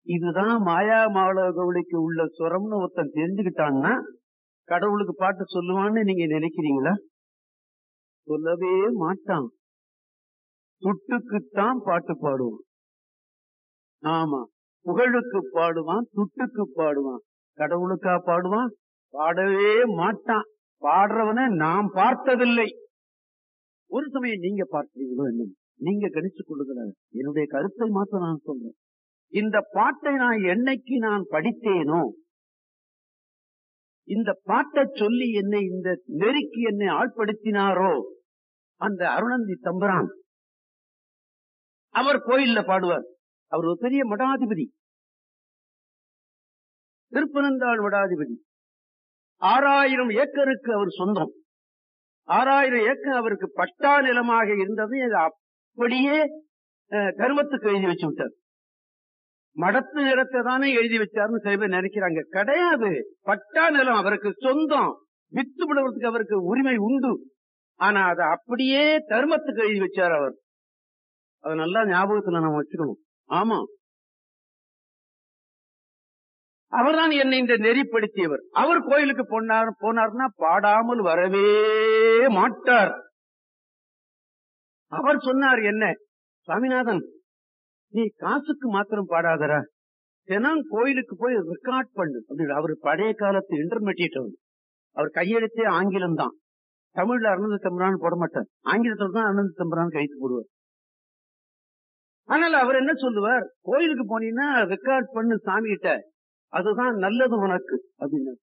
இதுதான் மாயா மாவள கவுளிக்கு உள்ள சுரம்னு ஒருத்தன் தெரிஞ்சுக்கிட்டான்னா கடவுளுக்கு பாட்டு சொல்லுவான்னு நீங்க நினைக்கிறீங்களா சொல்லவே மாட்டான் துட்டுக்குத்தான் பாட்டு பாடுவான் ஆமா புகழுக்கு பாடுவான் துட்டுக்கு பாடுவான் கடவுளுக்கா பாடுவான் பாடவே மாட்டான் பாடுறவனை நாம் பார்த்ததில்லை ஒரு சமயம் நீங்க பார்த்தீங்களோ என்ன நீங்க கணிச்சு கொள்ளுகிறார் என்னுடைய கருத்தை மாத்த நான் சொல்றேன் இந்த பாட்டை நான் என்னைக்கு நான் படித்தேனோ இந்த பாட்டை சொல்லி என்னை இந்த நெருக்கி என்னை ஆட்படுத்தினாரோ அந்த அருணந்தி தம்பரான் அவர் கோயில்ல பாடுவார் அவர் ஒரு பெரிய மடாதிபதி திருப்பனந்தாள் மடாதிபதி ஆறாயிரம் ஏக்கருக்கு அவர் சொந்தம் ஆறாயிரம் ஏக்கர் அவருக்கு பட்டா நிலமாக இருந்தது அது அப்படியே அஹ், தர்மத்துக்கு எழுதி வச்சு விட்டார் மடத்து நிலத்தை தானே எழுதி வச்சாருன்னு சில பேர் நினைக்கிறாங்க கிடையாது பட்டா நிலம் அவருக்கு சொந்தம் வித்து விடுவதற்கு அவருக்கு உரிமை உண்டு ஆனா அதை அப்படியே தர்மத்துக்கு எழுதி வச்சார் அவர் அது நல்லா ஞாபகத்துல நம்ம வச்சுக்கணும் ஆமா அவர்தான் என்னை இந்த நெறிப்படுத்தியவர் அவர் கோயிலுக்கு போனார் போனார்னா பாடாமல் வரவே மாட்டார் அவர் சொன்னார் என்ன சாமிநாதன் நீ காசுக்கு மாத்திரம் பாடாதரா தினம் கோயிலுக்கு போய் ரெக்கார்ட் பண்ணு அப்படின்னு அவர் பழைய காலத்து இன்டர்மீடியட் அவர் அவர் கையெழுத்தே ஆங்கிலம் தான் தமிழ்ல அருணந்த தம்பரான் போட மாட்டார் ஆங்கிலத்துல தான் அருணந்த தம்பரான் கைத்து போடுவார் ஆனால் அவர் என்ன சொல்லுவார் கோயிலுக்கு போனீங்கன்னா ரெக்கார்ட் பண்ணு சாமி கிட்ட அதுதான் நல்லது உனக்கு அப்படின்னு